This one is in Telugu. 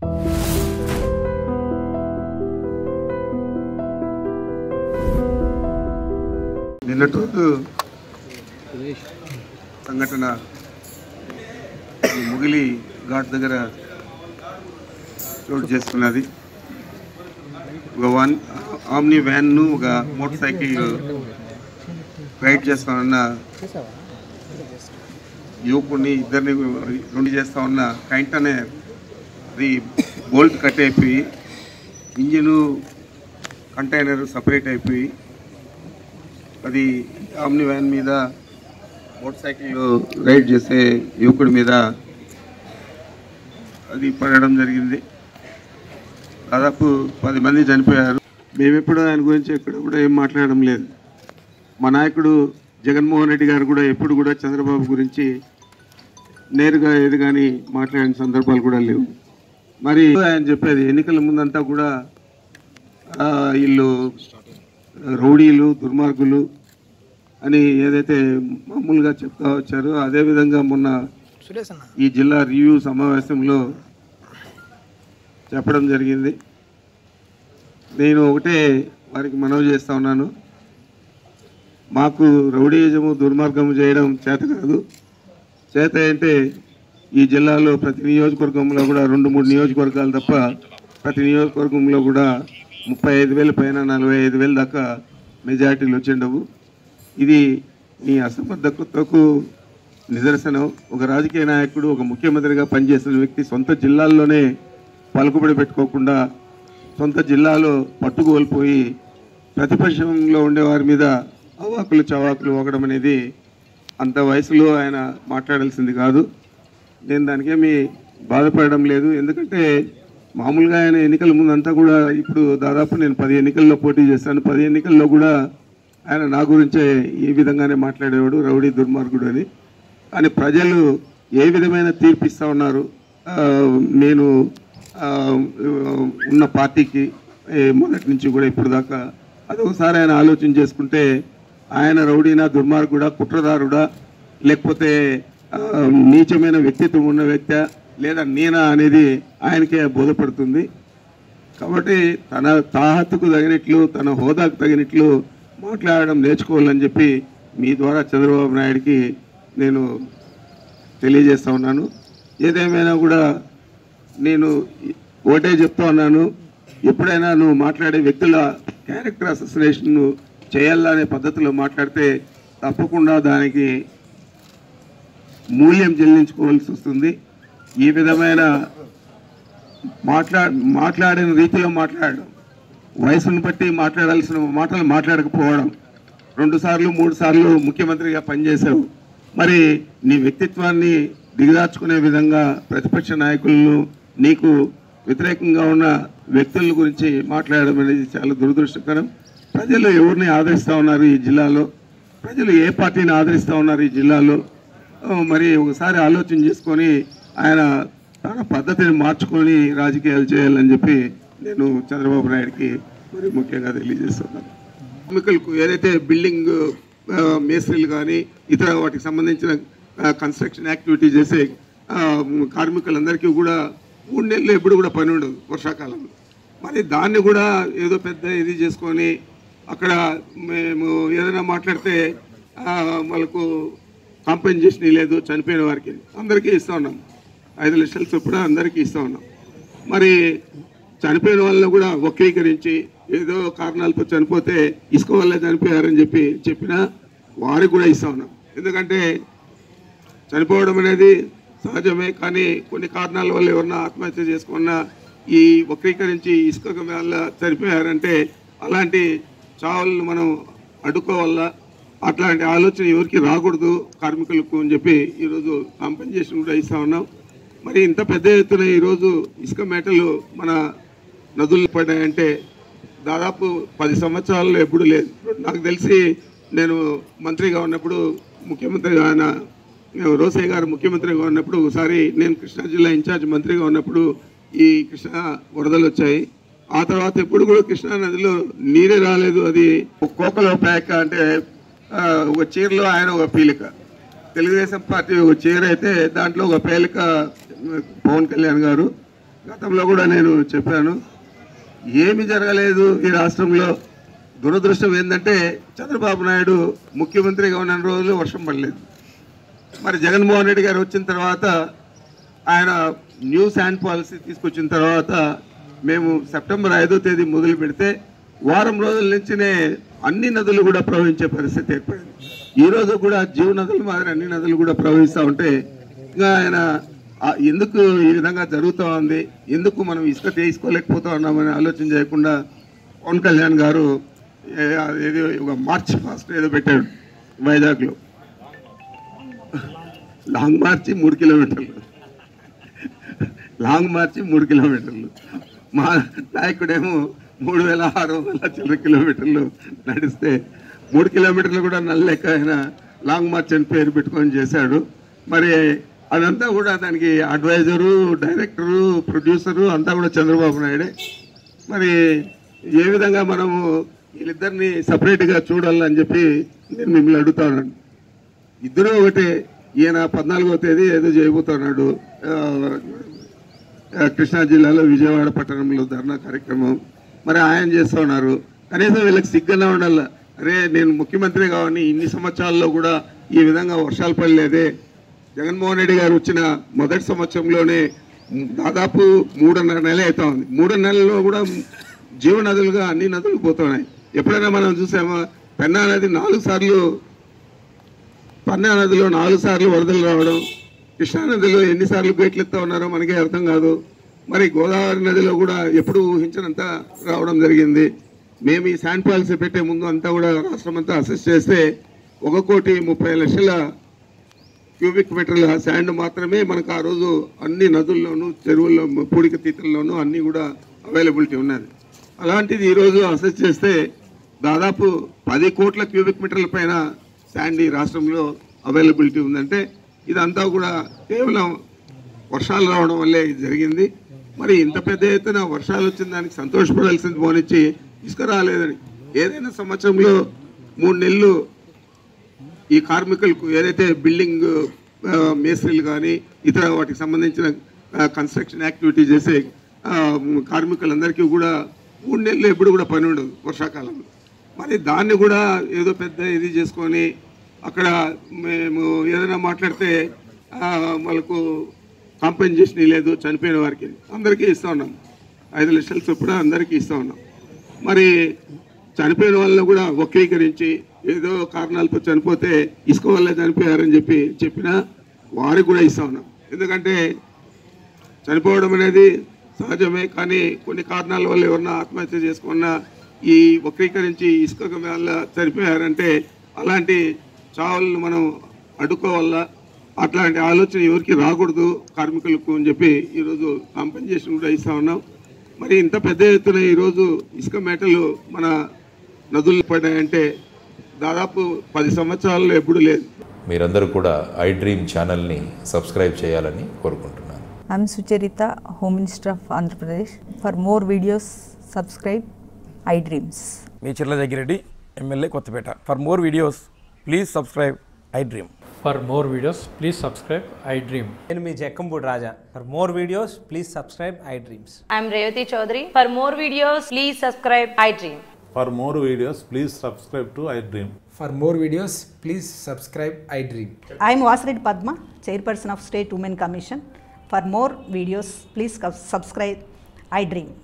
నిన్నటి రోజు సంఘటన ఈ ముగిలి ఘాట్ దగ్గర చోటు చేసుకున్నది ఒక వన్ ఆమ్ని వ్యాన్ను ఒక మోటార్ సైకిల్ రైడ్ చేస్తామన్న యువకుడిని ఇద్దరిని రెండు చేస్తా ఉన్న కైంట్ అనే అది బోల్ట్ కట్ అయిపోయి ఇంజిన్ కంటైనర్ సపరేట్ అయిపోయి అది ఆమ్ని వ్యాన్ మీద మోటార్ సైకిల్ రైడ్ చేసే యువకుడి మీద అది పడడం జరిగింది దాదాపు పది మంది చనిపోయారు మేము ఎప్పుడు ఆయన గురించి ఎక్కడ కూడా ఏం మాట్లాడడం లేదు మా నాయకుడు జగన్మోహన్ రెడ్డి గారు కూడా ఎప్పుడు కూడా చంద్రబాబు గురించి నేరుగా ఏది కానీ మాట్లాడిన సందర్భాలు కూడా లేవు మరి ఆయన చెప్పేది ఎన్నికల ముందంతా కూడా ఆ, వీళ్ళు రౌడీలు దుర్మార్గులు అని ఏదైతే మామూలుగా చెప్తా వచ్చారో అదేవిధంగా మొన్న ఈ జిల్లా రివ్యూ సమావేశంలో చెప్పడం జరిగింది నేను ఒకటే వారికి మనవి చేస్తా ఉన్నాను మాకు రౌడీయిజము దుర్మార్గము చేయడం చేత కాదు చేత అంటే ఈ జిల్లాలో ప్రతి నియోజకవర్గంలో కూడా రెండు మూడు నియోజకవర్గాలు తప్ప ప్రతి నియోజకవర్గంలో కూడా ముప్పై ఐదు వేల పైన నలభై ఐదు వేల దాకా మెజార్టీలు వచ్చిండవు ఇది మీ అసమర్థతకు నిదర్శనం ఒక రాజకీయ నాయకుడు ఒక ముఖ్యమంత్రిగా పనిచేసిన వ్యక్తి సొంత జిల్లాల్లోనే పలుకుబడి పెట్టుకోకుండా సొంత జిల్లాలో పట్టు కోల్పోయి ప్రతిపక్షంలో ఉండే వారి మీద అవాకులు చవాకులు ఒకడం అనేది అంత వయసులో ఆయన మాట్లాడాల్సింది కాదు నేను దానికేమి బాధపడడం లేదు ఎందుకంటే మామూలుగా ఆయన ఎన్నికల ముందంతా కూడా ఇప్పుడు దాదాపు నేను పది ఎన్నికల్లో పోటీ చేశాను పది ఎన్నికల్లో కూడా ఆయన నా గురించే ఈ విధంగానే మాట్లాడేవాడు రౌడీ దుర్మార్గుడు అని కానీ ప్రజలు ఏ విధమైన తీర్పు ఇస్తా ఉన్నారు ఆ, నేను ఆ, ఉన్న పార్టీకి ఏ, మొదటి నుంచి కూడా ఇప్పుడు దాకా అది ఒకసారి ఆయన ఆలోచన చేసుకుంటే ఆయన రౌడీనా దుర్మార్గుడా కుట్రదారుడా లేకపోతే ఆ, నీచమైన వ్యక్తిత్వం ఉన్న వ్యక్తి లేదా నేనా అనేది ఆయనకే బోధపడుతుంది కాబట్టి తన తాహత్తుకు తగినట్లు తన హోదాకు తగినట్లు మాట్లాడడం నేర్చుకోవాలని చెప్పి మీ ద్వారా చంద్రబాబు నాయుడికి నేను తెలియజేస్తా ఉన్నాను ఏదేమైనా కూడా నేను ఒకటే చెప్తా ఉన్నాను ఎప్పుడైనా నువ్వు మాట్లాడే వ్యక్తుల క్యారెక్టర్ అసోసినేషన్ చేయాలనే పద్ధతిలో మాట్లాడితే తప్పకుండా దానికి మూల్యం చెల్లించుకోవాల్సి వస్తుంది ఈ విధమైన మాట్లా మాట్లాడిన రీతిలో మాట్లాడడం వయసును బట్టి మాట్లాడాల్సిన మాటలు మాట్లాడకపోవడం రెండు సార్లు మూడు సార్లు ముఖ్యమంత్రిగా పనిచేశావు మరి నీ వ్యక్తిత్వాన్ని దిగదార్చుకునే విధంగా ప్రతిపక్ష నాయకులను నీకు వ్యతిరేకంగా ఉన్న వ్యక్తుల గురించి మాట్లాడడం అనేది చాలా దురదృష్టకరం ప్రజలు ఎవరిని ఆదరిస్తూ ఉన్నారు ఈ జిల్లాలో ప్రజలు ఏ పార్టీని ఆదరిస్తూ ఉన్నారు ఈ జిల్లాలో ఆ, మరి ఒకసారి ఆలోచన చేసుకొని ఆయన తన పద్ధతిని మార్చుకొని రాజకీయాలు చేయాలని చెప్పి నేను చంద్రబాబు నాయుడికి మరి ముఖ్యంగా తెలియజేస్తున్నాను కార్మికులకు ఏదైతే బిల్డింగ్ ఆ, మేస్త్రీలు కానీ ఇతర వాటికి సంబంధించిన ఆ, కన్స్ట్రక్షన్ యాక్టివిటీ చేసే ఆ, కార్మికులందరికీ కూడా మూడు నెలలు ఎప్పుడు కూడా పని ఉండదు వర్షాకాలంలో మరి దాన్ని కూడా ఏదో పెద్ద ఇది చేసుకొని అక్కడ మేము ఏదైనా మాట్లాడితే ఆ, వాళ్ళకు కాంపెన్సేషన్ లేదు చనిపోయిన వారికి అందరికీ ఇస్తా ఉన్నాం ఐదు లక్షల చొప్పున అందరికీ ఇస్తా ఉన్నాం మరి చనిపోయిన వాళ్ళని కూడా వక్రీకరించి ఏదో కారణాలతో చనిపోతే ఇసుక వల్లే చనిపోయారని చెప్పి చెప్పినా వారికి కూడా ఇస్తా ఉన్నాం ఎందుకంటే చనిపోవడం అనేది సహజమే కానీ కొన్ని కారణాల వల్ల ఎవరన్నా ఆత్మహత్య చేసుకున్నా ఈ వక్రీకరించి ఇసుక వల్ల చనిపోయారంటే అలాంటి చావులను మనం అడ్డుకోవాలా అట్లాంటి ఆలోచన ఎవరికి రాకూడదు కార్మికులకు అని చెప్పి ఈరోజు కాంపెన్సేషన్ కూడా ఇస్తా ఉన్నాం మరి ఇంత పెద్ద ఎత్తున ఈరోజు ఇసుక మేటలు మన నదులు పడ్డాయంటే దాదాపు పది సంవత్సరాల్లో ఎప్పుడు లేదు నాకు తెలిసి నేను మంత్రిగా ఉన్నప్పుడు ముఖ్యమంత్రి ఆయన రోసయ్య గారు ముఖ్యమంత్రిగా ఉన్నప్పుడు ఒకసారి నేను కృష్ణా జిల్లా ఇన్ఛార్జ్ మంత్రిగా ఉన్నప్పుడు ఈ కృష్ణా వరదలు వచ్చాయి ఆ తర్వాత ఎప్పుడు కూడా కృష్ణా నదిలో నీరే రాలేదు అది ఒక కోకలో ప్యాక్ అంటే ఆ, ఒక చీరలో ఆయన ఒక పీలిక తెలుగుదేశం పార్టీ ఒక చీర అయితే దాంట్లో ఒక పేలిక పవన్ కళ్యాణ్ గారు గతంలో కూడా నేను చెప్పాను ఏమి జరగలేదు ఈ రాష్ట్రంలో దురదృష్టం ఏంటంటే చంద్రబాబు నాయుడు ముఖ్యమంత్రిగా ఉన్న రోజులు వర్షం పడలేదు మరి జగన్మోహన్ రెడ్డి గారు వచ్చిన తర్వాత ఆయన న్యూ శాండ్ పాలసీ తీసుకొచ్చిన తర్వాత మేము సెప్టెంబర్ ఐదో తేదీ మొదలు పెడితే వారం రోజుల నుంచినే అన్ని నదులు కూడా ప్రవహించే పరిస్థితి ఏర్పడింది ఈ రోజు కూడా జీవ నదులు మాదిరి అన్ని నదులు కూడా ప్రవహిస్తూ ఉంటే ఇంకా ఆయన ఆ, ఎందుకు ఈ విధంగా జరుగుతూ ఉంది ఎందుకు మనం ఇసుక తీసుకోలేకపోతా ఉన్నామని ఆలోచన చేయకుండా పవన్ కళ్యాణ్ గారు ఏ- ఏదో ఒక మార్చ్ ఫాస్ట్ ఏదో పెట్టాడు వైజాగ్లో లాంగ్ మార్చి మూడు కిలోమీటర్లు లాంగ్ మార్చి మూడు కిలోమీటర్లు మా నాయకుడేమో మూడు వేల ఆరు వందల చిల్లర కిలోమీటర్లు నడిస్తే మూడు కిలోమీటర్లు కూడా నల్లెక్క ఆయన లాంగ్ మార్చ్ అని పేరు పెట్టుకొని చేశాడు మరి అదంతా కూడా దానికి అడ్వైజరు డైరెక్టరు ప్రొడ్యూసరు అంతా కూడా చంద్రబాబు నాయుడే మరి ఏ విధంగా మనము వీళ్ళిద్దరిని సపరేట్గా చూడాలని చెప్పి నేను మిమ్మల్ని అడుగుతాను ఇద్దరు ఒకటే ఈయన పద్నాలుగో తేదీ ఏదో చేయబోతున్నాడు ఆ, ఆ, కృష్ణా జిల్లాలో విజయవాడ పట్టణంలో ధర్నా కార్యక్రమం మరి ఆయన చేస్తూ ఉన్నారు కనీసం వీళ్ళకి సిగ్గన ఉండాల అరే నేను ముఖ్యమంత్రి కావని ఇన్ని సంవత్సరాల్లో కూడా ఈ విధంగా వర్షాలు పడలేదే జగన్మోహన్ రెడ్డి గారు వచ్చిన మొదటి సంవత్సరంలోనే దాదాపు మూడున్నర నెల అవుతా ఉంది మూడు నెలల్లో కూడా జీవ నదులుగా అన్ని నదులు పోతున్నాయి ఎప్పుడైనా మనం చూసామా పెన్నా నది నాలుగు సార్లు పన్నా నదిలో నాలుగు సార్లు వరదలు రావడం కృష్ణా నదిలో ఎన్నిసార్లు గేట్లు ఎత్తా ఉన్నారో మనకే అర్థం కాదు మరి గోదావరి నదిలో కూడా ఎప్పుడు ఊహించినంత రావడం జరిగింది మేము ఈ శాండ్ పాలసీ పెట్టే ముందు అంతా కూడా రాష్ట్రం అంతా అసెస్ చేస్తే ఒక కోటి ముప్పై లక్షల క్యూబిక్ మీటర్ల శాండ్ మాత్రమే మనకు ఆ రోజు అన్ని నదుల్లోనూ చెరువుల్లో పూడిక తీతల్లోనూ అన్నీ కూడా అవైలబిలిటీ ఉన్నది అలాంటిది ఈరోజు అసెస్ చేస్తే దాదాపు పది కోట్ల క్యూబిక్ మీటర్ల పైన శాండ్ ఈ రాష్ట్రంలో అవైలబిలిటీ ఉందంటే ఇదంతా కూడా కేవలం వర్షాలు రావడం వల్లే ఇది జరిగింది మరి ఇంత పెద్ద ఎత్తున వర్షాలు వచ్చిన దానికి సంతోషపడాల్సింది పోనిచ్చి ఇసుక రాలేదని ఏదైనా సంవత్సరంలో మూడు నెలలు ఈ కార్మికులకు ఏదైతే బిల్డింగ్ ఆ, మేస్త్రీలు కానీ ఇతర వాటికి సంబంధించిన ఆ, కన్స్ట్రక్షన్ యాక్టివిటీ చేసే ఆ, కార్మికులందరికీ కూడా మూడు నెలలు ఎప్పుడు కూడా పని ఉండదు వర్షాకాలంలో మరి దాన్ని కూడా ఏదో పెద్ద ఇది చేసుకొని అక్కడ మేము ఏదైనా మాట్లాడితే ఆ, వాళ్ళకు కాంపెన్సేషన్ లేదు చనిపోయిన వారికి అందరికీ ఇస్తూ ఉన్నాం ఐదు లక్షల చొప్పున అందరికీ ఇస్తూ ఉన్నాం మరి చనిపోయిన వాళ్ళని కూడా వక్రీకరించి ఏదో కారణాలతో చనిపోతే ఇసుక వల్ల చనిపోయారని చెప్పి చెప్పినా వారికి కూడా ఇస్తా ఉన్నాం ఎందుకంటే చనిపోవడం అనేది సహజమే కానీ కొన్ని కారణాల వల్ల ఎవరన్నా ఆత్మహత్య చేసుకున్న ఈ వక్రీకరించి ఇసుక వల్ల చనిపోయారంటే అలాంటి చావులను మనం అడ్డుకోవాలా అట్లాంటి ఆలోచన ఎవరికి రాకూడదు కార్మికులకు అని చెప్పి ఈరోజు కాంపెన్సేషన్ కూడా ఇస్తా ఉన్నాం మరి ఇంత పెద్ద ఎత్తున ఈరోజు ఇసుక మేటలు మన నదులు పడ్డాయంటే దాదాపు పది సంవత్సరాల్లో ఎప్పుడు లేదు మీరందరూ కూడా ఐ డ్రీమ్ ఛానల్ని సబ్స్క్రైబ్ చేయాలని కోరుకుంటున్నాను I'm Sucharita, Home Minister of Andhra Pradesh. For more videos, subscribe iDreams. మీ Chirla Jaggireddy MLA Kothapeta for more videos please subscribe iDream For more videos, please subscribe I Dream. నేను మీ Jakkampudi Raja for more videos please subscribe iDreams I'm Revati Chaudhary. For more videos, please subscribe iDream. For more videos, please subscribe to iDream. For more videos, please subscribe iDream. I am Vasireddy Padma, Chairperson of State Women Commission. For more videos, please subscribe iDream.